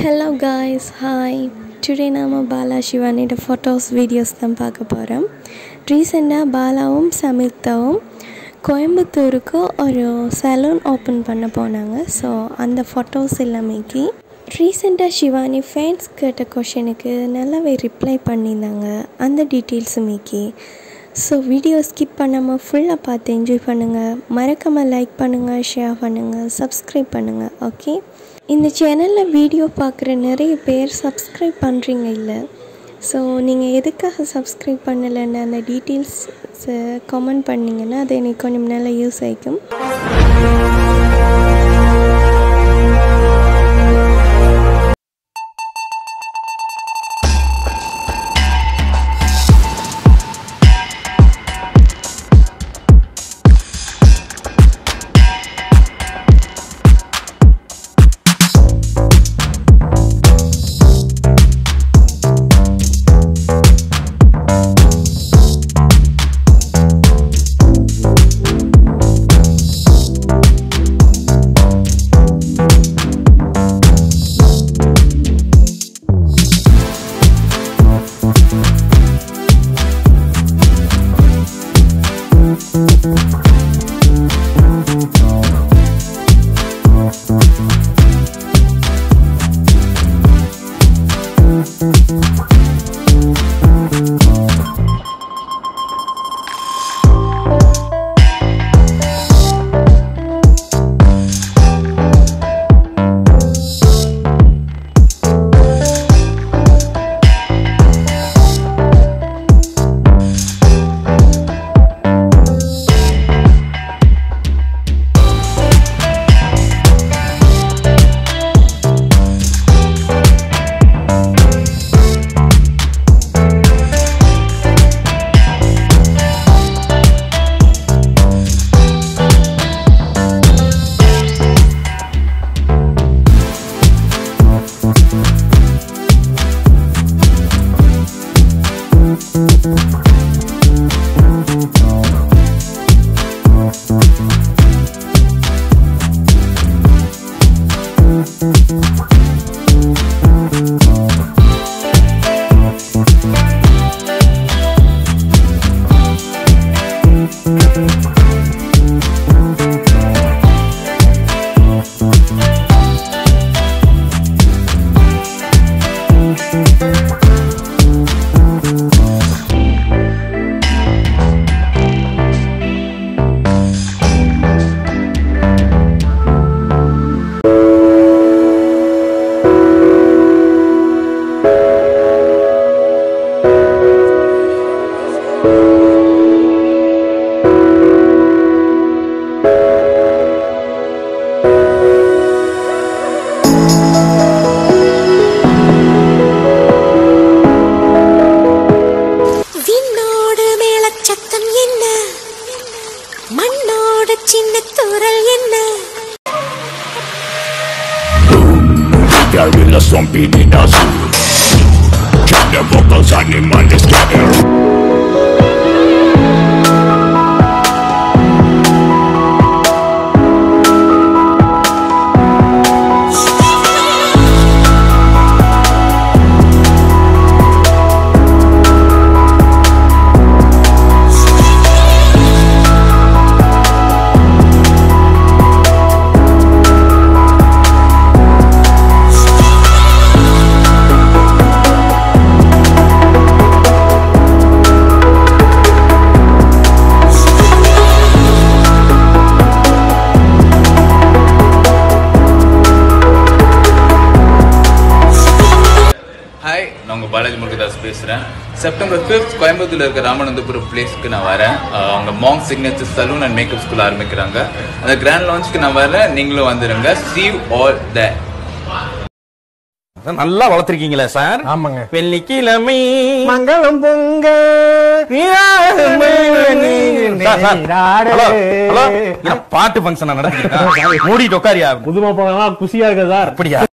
Hello guys hi today நாம் Bala சிவானியோட photos videos தான் பார்க்க போகிறோம் ரீசெண்டாக பாலாவும் சமிதாவும் கோயம்புத்தூருக்கு ஒரு சலூன் ஓப்பன் பண்ண போனாங்க ஸோ அந்த ஃபோட்டோஸ் எல்லாமேக்கி ரீசெண்டாக சிவானி ஃபேன்ஸ் கேட்ட கொஷனுக்கு நல்லாவே ரிப்ளை பண்ணியிருந்தாங்க அந்த டீட்டெயில்ஸுமேக்கி ஸோ வீடியோ ஸ்கிப் பண்ணாமல் ஃபுல்லாக பார்த்து என்ஜாய் பண்ணுங்கள் மறக்காமல் லைக் பண்ணுங்கள் ஷேர் பண்ணுங்கள் சப்ஸ்கிரைப் பண்ணுங்கள் ஓகே இந்த சேனலில் வீடியோ பார்க்குற நிறைய பேர் சப்ஸ்கிரைப் பண்ணுறீங்க இல்லை ஸோ நீங்கள் எதுக்காக சப்ஸ்கிரைப் பண்ணலைன்னு அந்த டீட்டெயில்ஸ் கமெண்ட் பண்ணிங்கன்னா அது எனக்கு கொஞ்சம் நல்லா யூஸ் ஆகிக்கும் விண்ணோடு மேலச்சத்தம் என்ன மண்ணோடு சின்ன தூரல் என்ன Gorilla stomping in the zoo Check the vocals, animal is scatter hi நான் உங்கள் பாலாஜி முருகதாஸ் பேசுகிறேன் செப்டம்பர் ஃபிஃப்த் கோயம்புத்தூர்ல இருக்க ராமநாதபுரம் பிளேஸ்க்கு நான் வரேன் அஹ் அவங்க மாங் signature salon and makeup school ஆரம்பிக்கிறாங்க அந்த கிராண்ட் லான்ச்க்கு நான் வரேன் நீங்களும் வந்துடுங்க சீவ் ஆல் த நல்லா வளர்த்திருக்கீங்களா சார் ஆமாங்க வெள்ளிக்கிழமை மங்களம் பொங்க சார், சார். Hello, hello. என்ன பாட்டு ஃபங்க்ஷன் நடத்திக்கிட்டா மூடிட்டு உட்காரியா புதுமை படம் குசியா இருக்கு சார் அப்படியா